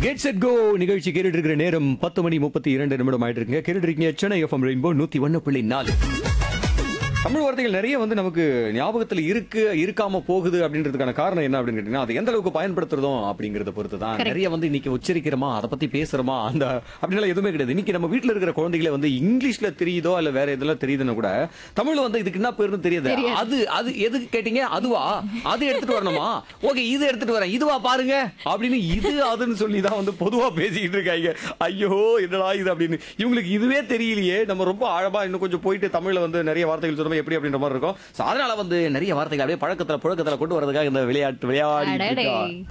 Get set go நிகழ்ச்சி கேட்டுட்டு இருக்கிற நேரம் பத்து மணி முப்பத்தி இரண்டு நிமிடம் ஆயிட்டு இருக்குங்க கேட்டுட்டு இருக்கீங்க சென்னை எஃப்எம் ரெயின்போ நூத்தி ஒன்னு புள்ளி நாலு தமிழ் வார்த்தைகள் நிறைய வந்து நமக்கு ஞாபகத்துல இருக்கு இருக்காம போகுது அப்படின்றதுக்கான காரணம் என்ன அப்படின்னு கேட்டீங்கன்னா அது எந்த அளவுக்கு பயன்படுத்துறதும் அப்படிங்கறத பொறுத்து தான் நிறைய வந்து இன்னைக்கு உச்சரிக்கிறோமா அதை பத்தி பேசுறோமா அந்த அப்படிலாம் எதுவுமே கிடையாது இன்னைக்கு நம்ம வீட்ல இருக்கிற குழந்தைகளை வந்து இங்கிலீஷ்ல தெரியுதோ இல்ல வேற இதெல்லாம் தெரியுதுன்னு கூட தமிழ்ல வந்து இதுக்கு என்ன பேருன்னு தெரியாது அது அது எதுக்கு கேட்டீங்க அதுவா அது எடுத்துட்டு வரணுமா ஓகே இது எடுத்துட்டு வரேன் இதுவா பாருங்க அப்படின்னு இது அதுன்னு சொல்லி தான் வந்து பொதுவா பேசிக்கிட்டு இருக்காங்க ஐயோ என்னடா இது அப்படின்னு இவங்களுக்கு இதுவே தெரியலையே நம்ம ரொம்ப ஆழமா இன்னும் கொஞ்சம் போயிட்டு தமிழ்ல வந்து நிறைய வார்த்தைகள் சொல்லும்போது எப்படி அப்படின்ற மாதிரி இருக்கும் So, அதனால வந்து நிறைய வார்த்தைகள் அப்படியே பழக்கத்துல புழக்கத்துல கொண்டு வரதுக்காக இந்த விளையாட்டு விளையாடி அடடே.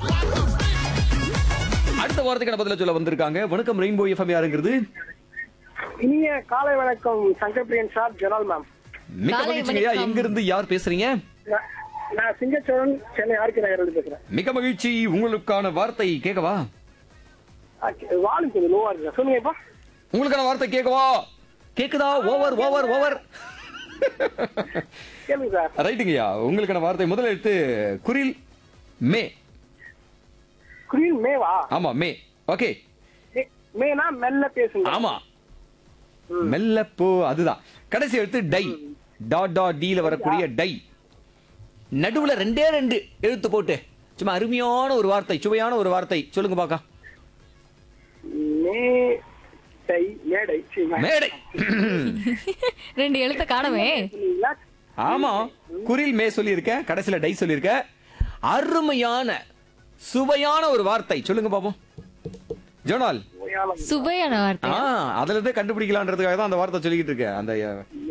அடுத்த வார்த்தைக்கான பதில சொல்ல வந்திருக்காங்க வணக்கம் ரெயின்போ எஃப்எம் யாருங்கிறது இனிய காலை வணக்கம் சங்கர் பிரியன் சார் ஜெனால் மேம் மிக்க காலை மகிழ்ச்சிங்கய்யா வணக்கம். எங்க இருந்து யார் பேசுறீங்க நான்- நான் சிங்கச்சோழன் சென்னை ஆர்கே நகர் இருந்து பேசுறேன் மிக மகிழ்ச்சி உங்களுக்கான வார்த்தை கேட்கவா வாலும் கொஞ்சம் லோவா இருக்கு சொல்லுங்க இப்ப உங்களுக்கான வார்த்தை கேட்கவா கேக்குதா ஓவர் ஓவர் ஓவர் கேளுங்க சார் ரைட்டுங்கய்யா உங்களுக்கான வார்த்தை முதல்ல எடுத்து குரில் மே குரீன் மேவா ஆமா மே ஓகே மே- மேனா மெல்ல பேசுங்க ஆமா மெல்ல போ அதுதான் கடைசி எடுத்து டை டாட் டாட் டீல வரக்கூடிய டை நடுவுல ரெண்டே ரெண்டு எழுத்து போட்டு சும்மா அருமையான ஒரு வார்த்தை சுவையான ஒரு வார்த்தை சொல்லுங்க பாக்கா மே டை மேடை சரி, மே- மேடை ரெண்டு எழுத்த காணவே சொன்னீங்களா? ஆமா குரில் மே சொல்லியிருக்கேன் கடைசியில டை சொல்லியிருக்கேன் அருமையான சுவையான ஒரு வார்த்தை சொல்லுங்க பாப்போம் ஜோனால் ஓயாலம். சுவையான வார்த்தை ஆ அதுல இருந்தே கண்டுபிடிக்கலான்றதுக்காக தான் அந்த வார்த்தை சொல்லிக்கிட்டு இருக்கேன் அந்த அஹ்,